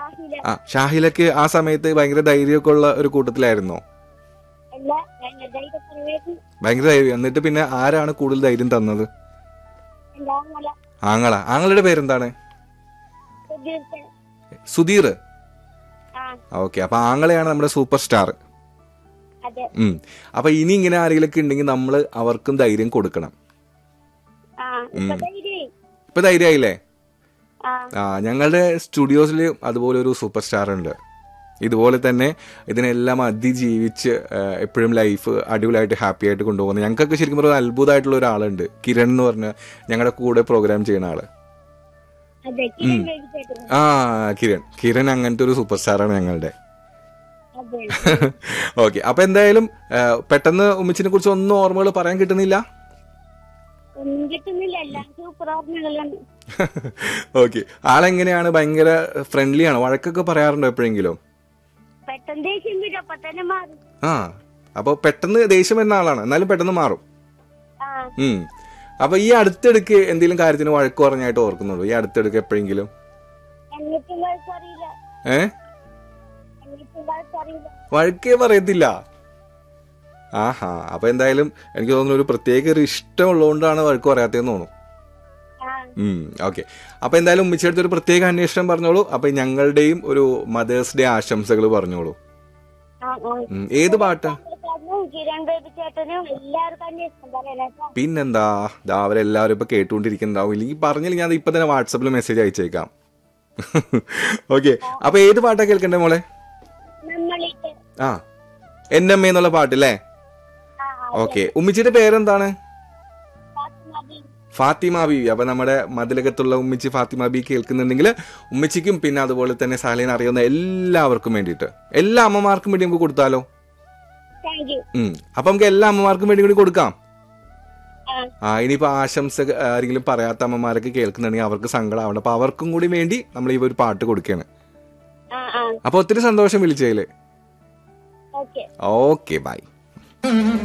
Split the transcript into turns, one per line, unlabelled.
ഷാഹില
ആ ഷാഹിലക്ക് ആ സമയത്ത് ഭയങ്കര ധൈര്യമൊക്കെ ഉള്ള ഒരു കൂട്ടത്തിലായിരുന്നോ
എല്ലാ ഞങ്ങളുടെ കുറവേക്ക്
ഭയങ്കര ധൈര്യം എന്നിട്ട് പിന്നെ ആരാണ് കൂടുതൽ ധൈര്യം തന്നത്
എന്താ മല
ആങ്ങള ആങ്ങളുടെ പേരെന്താണ്
സുധീർച്ചൻ
സുധീർ
ആ
ഓക്കെ അപ്പൊ ആങ്ങളെയാണ് നമ്മുടെ സൂപ്പർ സ്റ്റാർ
അതെ
ഉം അപ്പൊ ഇനി ഇങ്ങനെ ആരെങ്കിലൊക്കെ ഉണ്ടെങ്കിൽ നമ്മൾ അവർക്കും ധൈര്യം കൊടുക്കണം
ആ ഇപ്പൊ ധൈര്യമായി
ഇപ്പൊ ധൈര്യമായില്ലേ
ആ
ആ ഞങ്ങളുടെ സ്റ്റുഡിയോസിൽ അതുപോലെ ഒരു സൂപ്പർ സ്റ്റാർ ഉണ്ട് ഇതുപോലെ തന്നെ ഇതിനെല്ലാം അതിജീവിച്ച് എപ്പോഴും ലൈഫ് അടിപൊളിയായിട്ട് ഹാപ്പി ആയിട്ട് കൊണ്ടുപോകുന്നത് ഞങ്ങൾക്കൊക്കെ ശരിക്കും പറഞ്ഞാൽ അത്ഭുതമായിട്ടുള്ള ഒരാളുണ്ട് കിരൺ എന്ന് പറഞ്ഞ ഞങ്ങളുടെ കൂടെ പ്രോഗ്രാം ചെയ്യുന്ന ആള്
അതെ കിരൺ ബേബി ചേട്ടൻ
ആ കിരൺ കിരൺ അങ്ങനത്തെ ഒരു സൂപ്പർ സ്റ്റാറാണ് ഞങ്ങളുടെ
അതെ
ഓക്കെ അപ്പൊ എന്തായാലും ആ, പെട്ടെന്ന് ഉമ്മിച്ചിനെ കുറിച്ച് ഒന്നും ഓർമ്മകൾ പറയാൻ കിട്ടുന്നില്ല
ഒന്നും കിട്ടുന്നില്ല എല്ലാം സൂപ്പർ ഓർമ്മകളാണ്
ഓക്കെ ആളെങ്ങനെയാണ് ഭയങ്കര ഫ്രണ്ട്ലി ആണ് വഴക്കൊക്കെ പറയാറുണ്ടോ എപ്പോഴെങ്കിലും
പെട്ടെന്ന് ദേഷ്യം വരും അപ്പൊ തന്നെ മാറും
ആ അപ്പൊ പെട്ടെന്ന് ദേഷ്യം വരുന്ന ആളാണ് എന്നാലും പെട്ടെന്ന് മാറും
ആ
ഉം അപ്പൊ ഈ അടുത്തിടക്ക് എന്തെങ്കിലും കാര്യത്തിന് വഴക്ക് പറഞ്ഞായിട്ട് ഓർക്കുന്നുള്ളൂ ഈ അടുത്തിടക്ക് എപ്പോഴെങ്കിലും
എന്നിട്ടും വഴക്കറിയില്ല
ഏ
എന്നിട്ടും വഴക്കറിയില്ല
വഴക്കേ പറയത്തില്ല ആഹാ അപ്പൊ എന്തായാലും എനിക്ക് തോന്നുന്നു ഒരു പ്രത്യേക ഒരു ഇഷ്ടമുള്ളതുകൊണ്ടാണ് വഴക്ക് പറയാത്തതെന്ന് തോന്നുന്നു
ആ
ഉം ഓക്കെ അപ്പൊ എന്തായാലും ഉമ്മച്ചിയുടെ ഒരു പ്രത്യേക അന്വേഷണം പറഞ്ഞോളൂ അപ്പൊ ഞങ്ങളുടെയും ഒരു മദേഴ്സ് ഡേ ആശംസകൾ പറഞ്ഞോളൂ
ആ ആ
ഉം, ഏത് പാട്ടാ
ചേട്ടനും കിരൺ ബേബി ചേട്ടനും എല്ലാവർക്കും അന്വേഷണം പറയണേ കേട്ടോ.
പിന്നെന്താ ദാ അവരെല്ലാവരും ഇപ്പൊ കേട്ടുകൊണ്ടിരിക്കുന്നുണ്ടാവും ഇല്ലെങ്കിൽ പറഞ്ഞില്ല ഞാൻ ഇപ്പൊ തന്നെ വാട്സപ്പിൽ മെസ്സേജ് അയച്ചേക്കാം ഓക്കെ അപ്പൊ ഏത് പാട്ടാ കേൾക്കണ്ടേ മോളെ
നമ്മളിട്ട്
ആ എന്നമ്മ എന്നുള്ള പാട്ടില്ലേ
ആ ആ
ഓക്കെ ഉമ്മിച്ചിയുടെ പേരെന്താണ്
ഫാത്തിമ ബീവി.
ഫാത്തിമ ബീവി അപ്പൊ നമ്മുടെ മതിലകത്തുള്ള ഉമ്മിച്ചി ഫാത്തിമ ബി കേൾക്കുന്നുണ്ടെങ്കിൽ ഉമ്മിച്ചിക്കും പിന്നെ അതുപോലെ തന്നെ സാലേനെ അറിയുന്ന എല്ലാവർക്കും വേണ്ടിയിട്ട് എല്ലാ അമ്മമാർക്കും വേണ്ടി നമുക്ക് കൊടുത്താലോ
താങ്ക് യു
ഉം അപ്പൊ നമുക്ക് എല്ലാ അമ്മമാർക്കും വേണ്ടി കൂടി കൊടുക്കാം
ആ
ആ ഇനിയിപ്പോ ആശംസ ആരെങ്കിലും പറയാത്ത അമ്മമാരൊക്കെ കേൾക്കുന്നുണ്ടെങ്കിൽ അവർക്ക് സങ്കടമാവണം അപ്പൊ അവർക്കും കൂടി വേണ്ടി നമ്മൾ ഈ ഒരു പാട്ട് കൊടുക്കുകയാണ്
ആ ആ
അപ്പൊ ഒത്തിരി സന്തോഷം വിളിച്ചതില്
ഓക്കെ
ഓക്കെ ബൈ